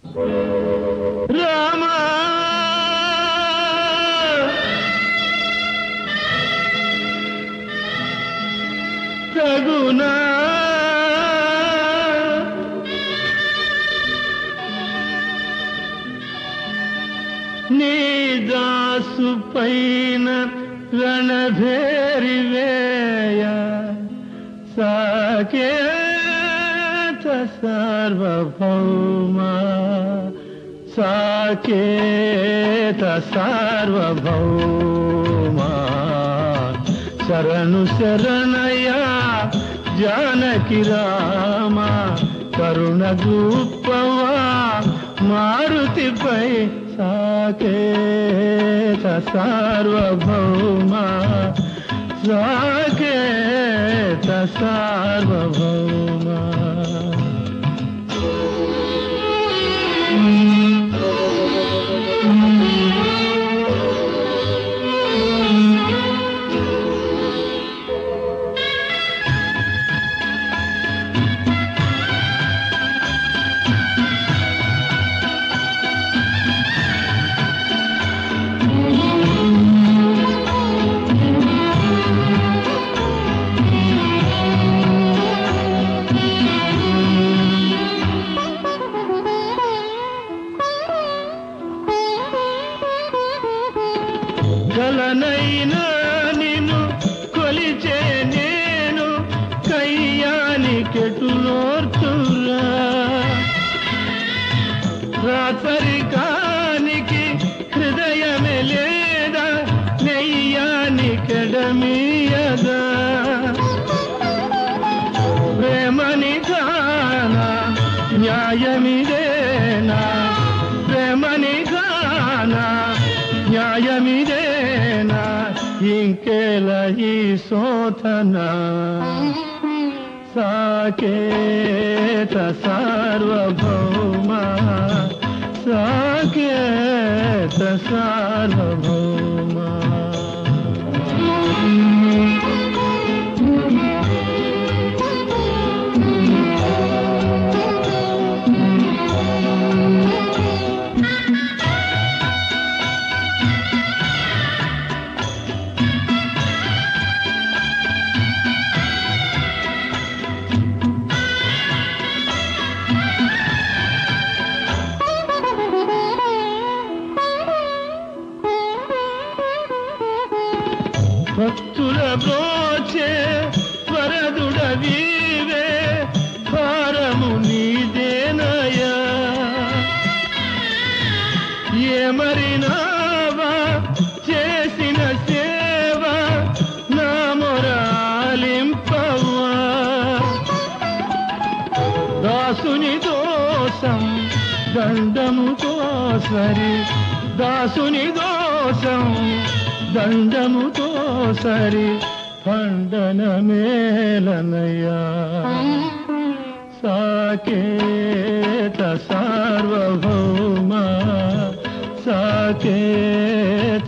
రామా తగునా నీ దాసు పైన రణభేరి వేయ సాకేత సార్వభౌమా సాకేత సార్వభౌమా శరణు శరణయా జానకి రామ కరుణ గూపవా మారుతిపై సాకేత సార్వభౌమా సాకేత సార్వభౌమా గలనైనా నిన్ను కొలిచే నేను కయ్యానికెటులోర్తురా రాత్రికానికి హృదయమే లేదా నెయ్యానికెడమీయదా ప్రేమని కానా న్యాయమిదేనా ప్రేమని కానా న్యాయమిదేనా ఇంకేల ఈ శోధన సాకేత సార్వభౌమా సాకేత సార్వభౌమా భక్తుల బ్రోచే వరదుడ వీవే భారము నీదేనయా ఏమరినావా చేసిన సేవ నా మొరాలింపవా దాసుని దోషం దండముతో సరి దాసుని దోషం దండముతో సరి ఖండన మేలనయ్యా సాకేత సార్వభౌమా సాకేత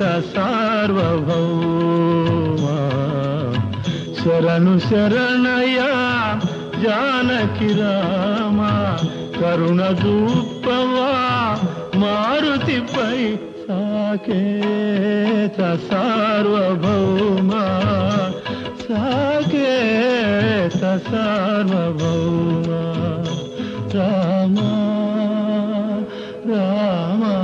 సార్వభౌమా శరణు శరణయా జానకి రామ కరుణ దూపవా మారుతిపై సాకేత సార్వభౌమా సాకేత సార్వభౌమా రామ రామ